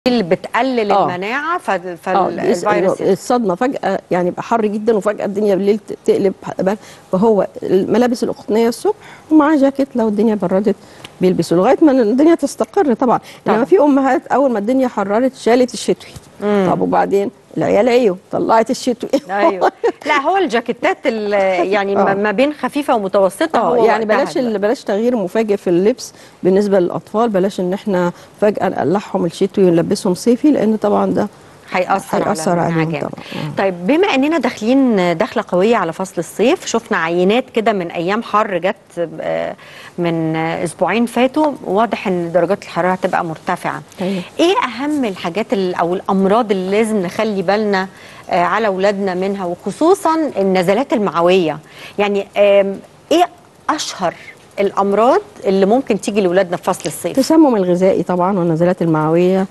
اللي بتقلل آه. المناعه فال- اه بيس- فالفيروس الصدمه فجاه يعني يبقى حر جدا وفجاه الدنيا بالليل ت- تقلب بل- فهو الملابس القطنيه الصبح ومعاه جاكيت لو الدنيا بردت بيلبسوا لغايه ما الدنيا تستقر طبعا طبعاً. لما في امهات اول ما الدنيا حررت شالت الشتوي طب وبعدين العيال عيوا طلعت الشتوي ايوه لا هو الجاكيتات ال- يعني ما آه. ما بين خفيفه ومتوسطه اه هو يعني وقتها بلاش ال- دلوقتي. بلاش تغيير مفاجئ في اللبس بالنسبه للاطفال بلاش ان احنا فجاه نقلعهم الشتوي ونلبسهم صيفي لان طبعا ده هيأثر, هيأثر على عليهم المناعة جامد. طبعاً. آه. طيب بما اننا داخلين دخله قويه على فصل الصيف شفنا عينات كده من ايام حر جت آه، من آه، اسبوعين فاتوا واضح ان درجات الحراره هتبقى مرتفعه أيوة. ايه اهم الحاجات ال- او الامراض اللي لازم نخلي بالنا آه، على اولادنا منها وخصوصا النزلات المعويه يعني آم، ايه اشهر الامراض اللي ممكن تيجي لاولادنا في فصل الصيف التسمم الغذائي طبعا والنزلات المعويه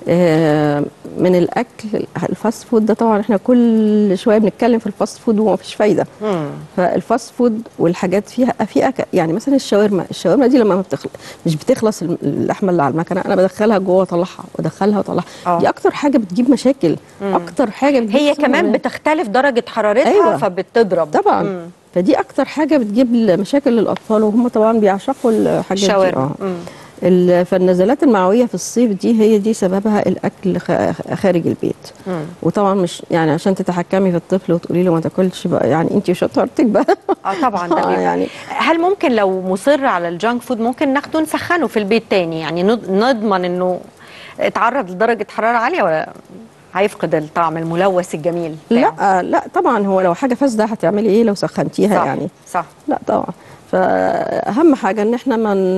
آه، من الاكل الفاست فود ده طبعا احنا كل شويه بنتكلم في الفاست فود وما فيش فايده مم. فالفاست فود والحاجات فيها فيها ك- يعني مثلا الشاورما الشاورما دي لما ما بتخلص مش بتخلص الم- اللحمه اللي على المكنه انا بدخلها جوه واطلعها وادخلها واطلعها آه. دي اكتر حاجه بتجيب مشاكل اكتر حاجه بتجيب هي سموم. كمان بتختلف درجه حرارتها أيوة. فبتضرب طبعا مم. فدي اكتر حاجه بتجيب مشاكل للاطفال وهم طبعا بيعشقوا الحاجات دي الشاورما آه. مم. ال- فالنزلات المعويه في الصيف دي هي دي سببها الاكل خ- خارج البيت مم. وطبعا مش يعني عشان تتحكمي في الطفل وتقولي له ما تاكلش بقى يعني انت وشطارتك بقى اه طبعا ده آه، بيبقى. يعني هل ممكن لو مصر على الجانك فود ممكن ناخده نسخنه في البيت تاني يعني نض- نضمن انه اتعرض لدرجه حراره عاليه ولا هيفقد الطعم الملوث الجميل بتاعه؟ لا لا طبعا هو لو حاجه فاسده هتعملي ايه لو سخنتيها صح يعني صح لا طبعا فاهم حاجه ان احنا من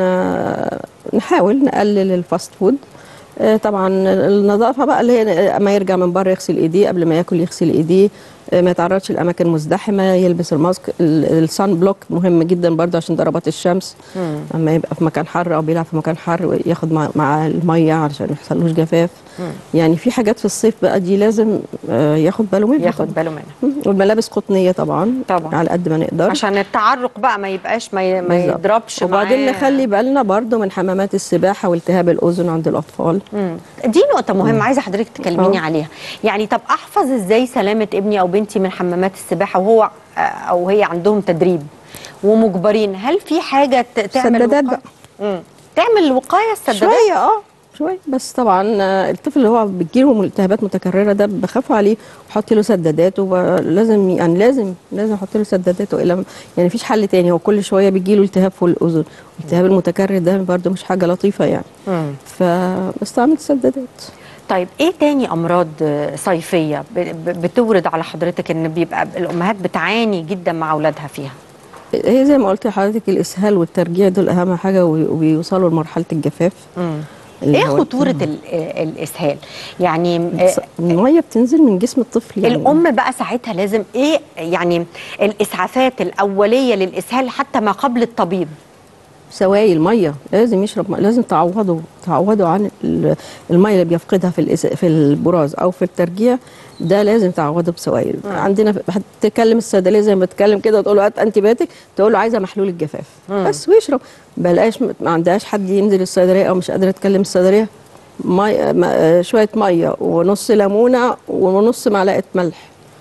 نحاول نقلل الفاست فود آه، طبعا النظافه بقى اللي هي ما يرجع من بره يغسل ايديه قبل ما ياكل يغسل ايديه آه، ما يتعرضش لاماكن مزدحمه يلبس الماسك السان بلوك مهم جدا برضه عشان ضربات الشمس مم. لما يبقى في مكان حر او بيلعب في مكان حر ياخد مع, مع الميه علشان ما يحصلوش جفاف مم. يعني في حاجات في الصيف بقى دي لازم آه، ياخد باله منها ياخد طبعاً. باله منها والملابس قطنيه طبعا طبعاً. على قد ما نقدر عشان التعرق بقى ما يبقاش ما, ي... ما بالظبط. يضربش وبعدين معاه. نخلي بالنا برضو من حمامات السباحه والتهاب الاذن عند الاطفال مم. دي نقطة مهمة عايزة حضرتك تكلميني آه. عليها يعني طب أحفظ إزاي سلامة ابني أو بنتي من حمامات السباحة وهو آه، أو هي عندهم تدريب ومجبرين هل في حاجة ت- تعمل سدادات وقاية؟ بقى. مم. تعمل وقاية السدادات شويه اه شويه بس طبعا آه، الطفل اللي هو بتجيله التهابات متكرره ده بخاف عليه وحط له سدادات ولازم يعني لازم لازم احط له سدادات والا يعني مفيش حل تاني هو كل شويه بيجيله التهاب في الاذن الالتهاب المتكرر ده برضو مش حاجه لطيفه يعني مم. فبستعمل سدادات طيب إيه تاني أمراض آه، صيفية ب- ب- بتورد على حضرتك إن بيبقى الأمهات بتعاني جدا مع أولادها فيها هي زي ما قلت لحضرتك الاسهال والترجيع دول اهم حاجه وبي- وبيوصلوا لمرحله الجفاف مم. اللي إيه هو خطورة ال- آه، الإسهال يعني آه، الميه بتنزل من جسم الطفل يعني الام بقى ساعتها لازم ايه يعني الاسعافات الاوليه للاسهال حتى ما قبل الطبيب سوائل ميه لازم يشرب مية. لازم تعوضه تعوضه عن ال- الميه اللي بيفقدها في الإس- في البراز او في الترجيع ده لازم تعوضه بسوائل عندنا في- هتكلم الصيدليه زي ما بتكلم كده وتقول له هات انتي بيوتيك تقول له عايزه محلول الجفاف بس ويشرب بلاش ما عندهاش حد ينزل الصيدليه او مش قادره تكلم الصيدليه مي... ما- شويه ميه ونص ليمونه ونص معلقه ملح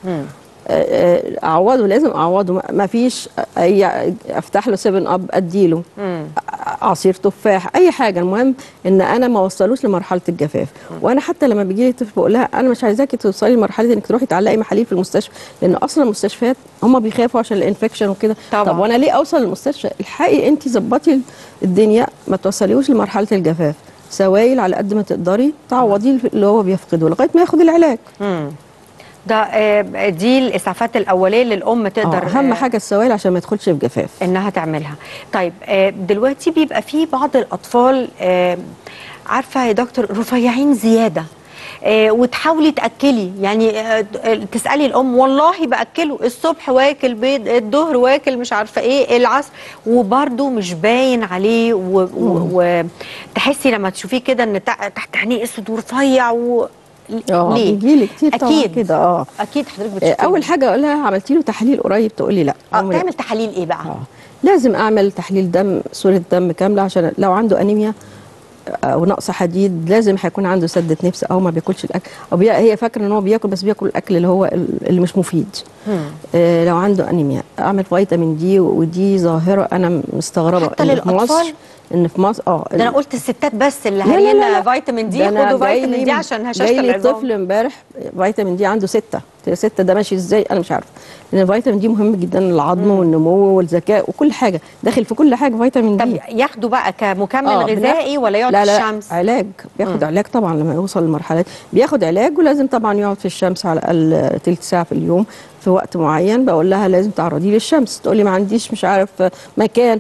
اعوضه لازم اعوضه ما- ما فيش اي افتح له 7 اب اديله عصير تفاح اي حاجه المهم ان انا ما اوصلوش لمرحله الجفاف وانا حتى لما بيجي لي طفل بقول لها انا مش عايزاكي توصلي لمرحله انك تروحي تعلقي محاليل في المستشفى لان اصلا المستشفيات هم بيخافوا عشان الانفكشن وكده طبعا. طب وانا ليه اوصل للمستشفى الحقي انت ظبطي الدنيا ما توصليهوش لمرحله الجفاف سوائل على قد ما تقدري تعوضيه اللي هو بيفقده لغايه ما ياخد العلاج ده آه، دي الاسعافات الاوليه اللي الام تقدر آه، اهم آه، حاجه السوائل عشان ما يدخلش في جفاف انها تعملها طيب آه، دلوقتي بيبقى في بعض الاطفال آه، عارفه يا دكتور رفيعين زياده آه، وتحاولي تاكلي يعني آه، تسالي الام والله باكله الصبح واكل بيض الظهر واكل مش عارفه ايه العصر وبرده مش باين عليه وتحسي لما تشوفيه كده ان تع- تحت عينيه اسود ورفيع و... اه ليه؟ بيجيلي كتير طبعا اكيد كده اه اكيد حضرتك آه، بتشوفيه اول حاجه اقول لها عملتي له تحاليل قريب تقول لي لا اه أعمل إيه؟ تعمل تحاليل ايه بقى؟ اه لازم اعمل تحليل دم صوره دم كامله عشان لو عنده انيميا او نقص حديد لازم هيكون عنده سده نفس او ما بياكلش الاكل او بي... هي فاكره ان هو بياكل بس بياكل الاكل اللي هو ال- اللي مش مفيد آه لو عنده انيميا اعمل فيتامين دي ودي ظاهره انا مستغربه حتى إن في للأطفال؟ مصر ان في مصر اه ده انا قلت الستات بس اللي لا، لا، لا، هرينا لا. فيتامين دي ده أنا خدوا جاي فيتامين لي- دي عشان هشاشه جاي لي العظام طفل امبارح فيتامين دي عنده ستة ستة ده ماشي ازاي انا مش عارفه لان الفيتامين دي مهم جدا للعظم والنمو والذكاء وكل حاجه داخل في كل حاجه فيتامين طب دي ياخده بقى كمكمل آه، غذائي ولا يقعد لا في لا الشمس علاج بياخد علاج طبعا لما يوصل للمرحله دي. بياخد علاج ولازم طبعا يقعد في الشمس على الاقل تلت ساعه في اليوم في وقت معين بقول لها لازم تعرضيه للشمس تقول لي ما عنديش مش عارف مكان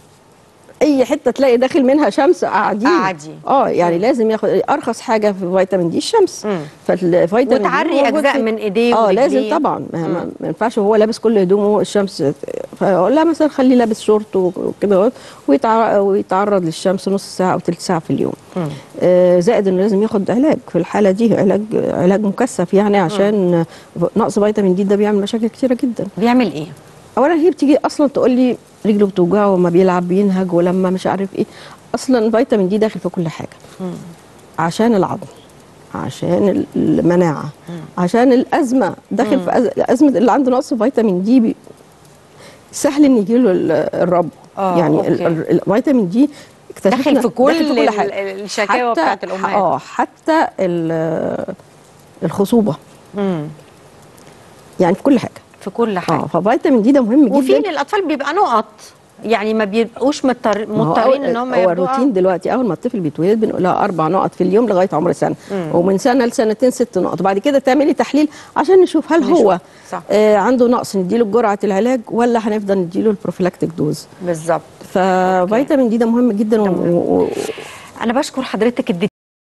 اي حته تلاقي داخل منها شمس قاعدين قاعدين. اه يعني لازم ياخد ارخص حاجه في فيتامين دي الشمس مم. فالفيتامين دي وتعري موجود أجزاء في- من إيديه اه ورجليه. لازم طبعا ما, ما ما ينفعش وهو لابس كل هدومه الشمس فاقول لها مثلا خليه لابس شورت وكده اهوت ويتع- ويتعرض للشمس نص ساعه او ثلث ساعه في اليوم آه زائد انه لازم ياخد علاج في الحاله دي علاج علاج مكثف يعني عشان نقص فيتامين دي ده بيعمل مشاكل كتيره جدا بيعمل ايه اولا هي بتيجي اصلا تقول لي رجله بتوجعه وما بيلعب بينهج ولما مش عارف ايه اصلا فيتامين دي داخل في كل حاجه عشان العظم عشان ال- المناعه عشان الازمه داخل في أز- ازمه اللي عنده نقص فيتامين دي بي سهل ان يجيله ال- الرب آه، يعني ال- أوكي. ال- الفيتامين دي اكتشفنا داخل في كل داخل ال- حاجة. ال- الشكاوى حتى- بتاعت الأمهات. اه حتى ال- الخصوبه مم. يعني في كل حاجه في كل حاجه اه ففيتامين دي ده مهم جدا وفي للاطفال بيبقى نقط يعني ما بيبقوش مضطر ما هو مضطرين أول- ان هم هو ياخدوها. الروتين دلوقتي اول ما الطفل بيتولد بنقول لها اربع نقط في اليوم لغايه عمر سنه ومن سنه لسنتين ست نقط وبعد كده تعملي تحليل عشان نشوف هل نشوف. هو صح. آه عنده نقص نديله جرعه العلاج ولا هنفضل نديله البروفيلاكتيك دوز بالظبط ففيتامين دي ده مهم جدا و... و... انا بشكر حضرتك اديتيني